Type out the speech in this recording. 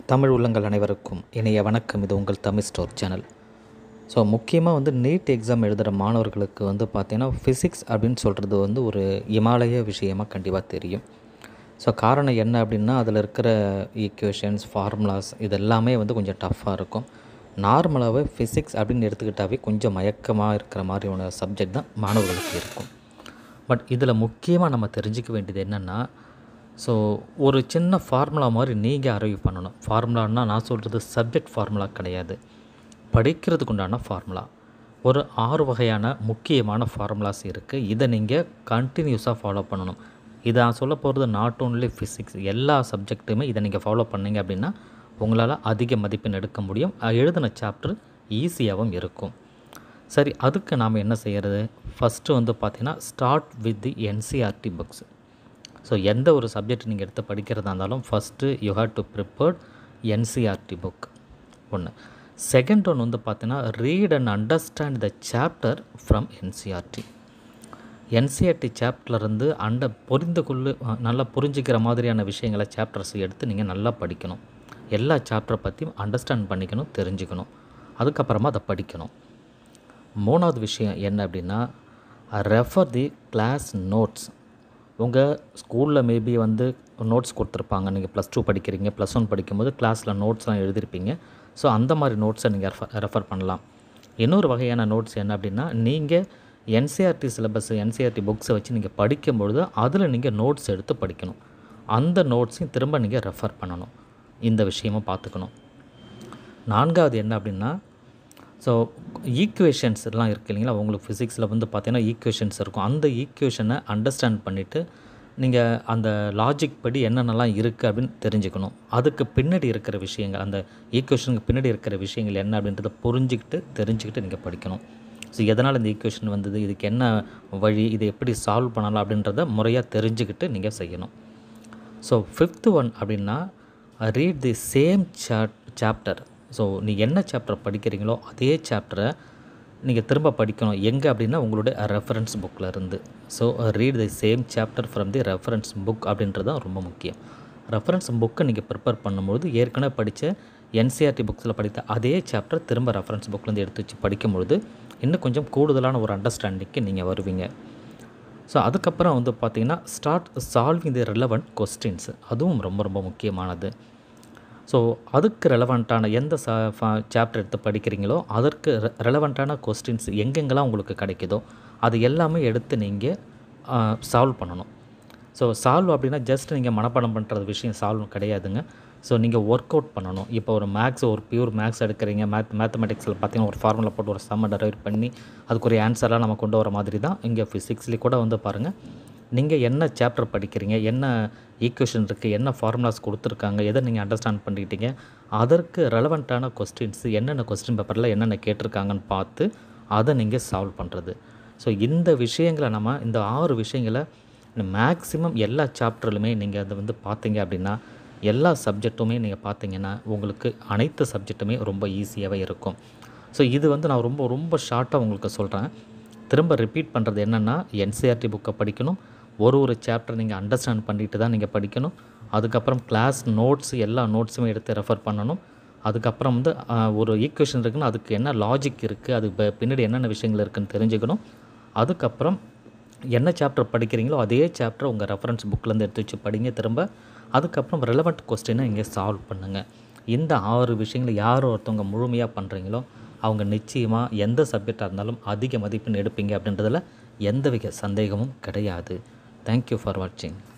தமிழ் உள்ளங்கள் அனைவருக்கும் இணைய வணக்கம் இது உங்கள் தமிழ் ஸ்டோர் சேனல் ஸோ முக்கியமாக வந்து நீட் எக்ஸாம் எழுதுகிற மாணவர்களுக்கு வந்து பார்த்தீங்கன்னா ஃபிசிக்ஸ் அப்படின்னு சொல்கிறது வந்து ஒரு இமாலய விஷயமாக கண்டிப்பாக தெரியும் ஸோ காரணம் என்ன அப்படின்னா அதில் இருக்கிற ஈக்குவேஷன்ஸ் ஃபார்முலாஸ் இது எல்லாமே வந்து கொஞ்சம் டஃப்பாக இருக்கும் நார்மலாகவே ஃபிசிக்ஸ் அப்படின்னு எடுத்துக்கிட்டாவே கொஞ்சம் மயக்கமாக இருக்கிற மாதிரியான சப்ஜெக்ட் தான் மாணவர்களுக்கு இருக்கும் பட் இதில் முக்கியமாக நம்ம தெரிஞ்சுக்க வேண்டியது என்னென்னா ஸோ ஒரு சின்ன ஃபார்முலா மாதிரி நீங்கள் அரைவ் பண்ணணும் ஃபார்முலான்னா நான் சொல்கிறது சப்ஜெக்ட் ஃபார்முலா கிடையாது படிக்கிறதுக்கு உண்டான ஃபார்முலா ஒரு ஆறு வகையான முக்கியமான ஃபார்முலாஸ் இருக்குது இதை நீங்கள் கண்டினியூஸாக ஃபாலோ பண்ணணும் இதை நான் சொல்ல போகிறது நாட் ஓன்லி ஃபிசிக்ஸ் எல்லா சப்ஜெக்ட்டுமே இதை நீங்கள் ஃபாலோ பண்ணீங்க அப்படின்னா உங்களால் அதிக மதிப்பெண் எடுக்க முடியும் அஹ் எழுதின சாப்டர் ஈஸியாகவும் இருக்கும் சரி அதுக்கு நாம் என்ன செய்கிறது ஃபஸ்ட்டு வந்து பார்த்திங்கன்னா start with the NCERT books so எந்த ஒரு சப்ஜெக்ட் நீங்கள் எடுத்து படிக்கிறதா இருந்தாலும் first you have to prepared NCERT book ஒன்று செகண்ட் ஒன் வந்து பார்த்தீங்கன்னா read and understand the chapter from NCERT NCERT சாப்டர்லேருந்து அண்ட புரிந்து கொள்ளு அஹ், நல்லா புரிஞ்சிக்கிற மாதிரியான விஷயங்களை சாப்டர்ஸ் எடுத்து நீங்கள் நல்லா படிக்கணும் எல்லா சாப்டரை பற்றியும் அண்டர்ஸ்டாண்ட் பண்ணிக்கணும் தெரிஞ்சுக்கணும் அதுக்கப்புறமா அதை படிக்கணும் மூணாவது விஷயம் என்ன அப்படின்னா ரெஃபர் தி கிளாஸ் நோட்ஸ் உங்கள் ஸ்கூலில் மேபி வந்து நோட்ஸ் கொடுத்துருப்பாங்க நீங்கள் ப்ளஸ் டூ படிக்கிறீங்க ப்ளஸ் ஒன் படிக்கும்போது கிளாஸில் நோட்ஸ்லாம் எழுதிருப்பீங்க ஸோ அந்த மாதிரி நோட்ஸை நீங்கள் ரெஃபர் ரெஃபர் பண்ணலாம் இன்னொரு வகையான நோட்ஸ் என்ன அப்படின்னா நீங்கள் என்சிஆர்டி சிலபஸ் என்சிஆர்டி புக்ஸை வச்சு நீங்கள் படிக்கும்பொழுது அதில் நீங்கள் நோட்ஸ் எடுத்து படிக்கணும் அந்த நோட்ஸையும் திரும்ப நீங்கள் ரெஃபர் பண்ணணும் இந்த விஷயமும் பார்த்துக்கணும் நான்காவது என்ன அப்படின்னா ஸோ ஈக்குவேஷன்ஸ் எல்லாம் இருக்குது இல்லைங்களா உங்களுக்கு ஃபிசிக்ஸில் வந்து பார்த்தீங்கன்னா ஈக்குவேஷன்ஸ் இருக்கும் அந்த ஈக்குவேஷனை அண்டர்ஸ்டாண்ட் பண்ணிவிட்டு நீங்கள் அந்த லாஜிக் படி என்னென்னலாம் இருக்குது அப்படின்னு தெரிஞ்சுக்கணும் அதுக்கு பின்னாடி இருக்கிற விஷயங்கள் அந்த ஈக்குவேஷனுக்கு பின்னாடி இருக்கிற விஷயங்கள் என்ன அப்படின்றத புரிஞ்சுக்கிட்டு தெரிஞ்சுக்கிட்டு நீங்கள் படிக்கணும் ஸோ எதனால் இந்த ஈக்குவேஷன் வந்தது இதுக்கு என்ன வழி இதை எப்படி சால்வ் பண்ணலாம் அப்படின்றத முறையாக தெரிஞ்சுக்கிட்டு நீங்கள் செய்யணும் ஸோ ஃபிஃப்த்து ஒன் அப்படின்னா read the same chap chapter so நீங்கள் என்ன சாப்டர் படிக்கிறீங்களோ அதே சாப்டரை நீங்கள் திரும்ப படிக்கணும் எங்கே அப்படின்னா உங்களுடைய ரெஃபரன்ஸ் புக்கில் இருந்து so read the same chapter from the reference book அப்படின்றது தான் ரொம்ப முக்கியம் ரெஃபரன்ஸ் புக்கை நீங்கள் ப்ரிப்பேர் பண்ணும்பொழுது ஏற்கனவே படித்த என்சிஆர்டி புக்ஸில் படித்த அதே சாப்டர் திரும்ப ரெஃபரன்ஸ் புக்லேருந்து எடுத்து வச்சு படிக்கும்பொழுது இன்னும் கொஞ்சம் கூடுதலான ஒரு அண்டர்ஸ்டாண்டிங்க்கு நீங்கள் வருவீங்க ஸோ அதுக்கப்புறம் வந்து பார்த்தீங்கன்னா start solving the relevant questions அதுவும் ரொம்ப ரொம்ப முக்கியமானது ஸோ அதுக்கு ரெலவெண்ட்டான எந்த சாப்டர் எடுத்து படிக்கிறீங்களோ அதற்கு ரெலவெண்ட்டான கொஸ்டின்ஸ் எங்கெங்கெல்லாம் உங்களுக்கு கிடைக்குதோ அது எல்லாமே எடுத்து நீங்கள் சால்வ் பண்ணணும் ஸோ சால்வ் அப்படின்னா ஜஸ்ட் நீங்கள் மனப்பாடம் பண்ணுறது விஷயம் சால்வ் கிடையாதுங்க ஸோ நீங்கள் ஒர்க் அவுட் பண்ணணும் இப்போ ஒரு மேக்ஸ் ஒரு பியூர் மேக்ஸ் எடுக்கிறீங்க மேத் மேத்தமெட்டிக்ஸில் பார்த்தீங்கன்னா ஒரு ஃபார்முலா போட்டு ஒரு சம்ம டெரைவ் பண்ணி அதுக்குரிய ஆன்சர்லாம் நம்ம கொண்டு வர மாதிரி தான் இங்கே ஃபிசிக்ஸ்லேயும் கூட வந்து பாருங்கள் நீங்கள் என்ன சாப்டர் படிக்கிறீங்க என்ன ஈக்குவேஷன் இருக்குது என்ன ஃபார்முலாஸ் கொடுத்துருக்காங்க எதை நீங்கள் அண்டர்ஸ்டாண்ட் பண்ணிக்கிட்டீங்க அதற்கு ரெலவெண்ட்டான கொஸ்டின்ஸ் என்னென்ன கொஸ்டின் பேப்பரில் என்னென்ன கேட்டிருக்காங்கன்னு பார்த்து அதை நீங்கள் சால்வ் பண்ணுறது ஸோ இந்த விஷயங்களை நம்ம இந்த ஆறு விஷயங்களை மேக்ஸிமம் எல்லா சாப்டர்லுமே நீங்கள் அதை வந்து பார்த்தீங்க அப்படின்னா எல்லா சப்ஜெக்ட்டுமே நீங்கள் பார்த்தீங்கன்னா உங்களுக்கு அனைத்து சப்ஜெக்ட்டுமே ரொம்ப ஈஸியாகவே இருக்கும் ஸோ இது வந்து நான் ரொம்ப ரொம்ப ஷார்ட்டாக உங்களுக்கு சொல்கிறேன் திரும்ப ரிப்பீட் பண்ணுறது என்னென்னா என்சிஆர்டி புக்கை படிக்கணும் ஒரு ஒரு சாப்டர் நீங்கள் அண்டர்ஸ்டாண்ட் பண்ணிட்டு தான் நீங்கள் படிக்கணும் அதுக்கப்புறம் கிளாஸ் நோட்ஸ் எல்லா நோட்ஸுமே எடுத்து ரெஃபர் பண்ணணும் அதுக்கப்புறம் வந்து ஆஹ், ஒரு ஈக்குவேஷன் இருக்குன்னா அதுக்கு என்ன லாஜிக் இருக்குது அது ப- பின்னாடி என்னென்ன விஷயங்கள் இருக்குன்னு தெரிஞ்சுக்கணும் அதுக்கப்புறம் என்ன சாப்டர் படிக்கிறீங்களோ அதே சாப்டர் உங்கள் ரெஃபரன்ஸ் புக்லேருந்து எடுத்து வச்சு படிங்க திரும்ப அதுக்கப்புறம் ரெலவெண்ட் கொஸ்டினை இங்கே சால்வ் பண்ணுங்கள் இந்த ஆறு விஷயங்களை யார் ஒருத்தவங்க முழுமையாக பண்ணுறீங்களோ அவங்க நிச்சயமாக எந்த சப்ஜெக்டாக இருந்தாலும் அதிக மதிப்பெண் எடுப்பீங்க அப்படின்றதுல எந்தவித சந்தேகமும் கிடையாது தேங்க்யூ ஃபார் வாட்சிங்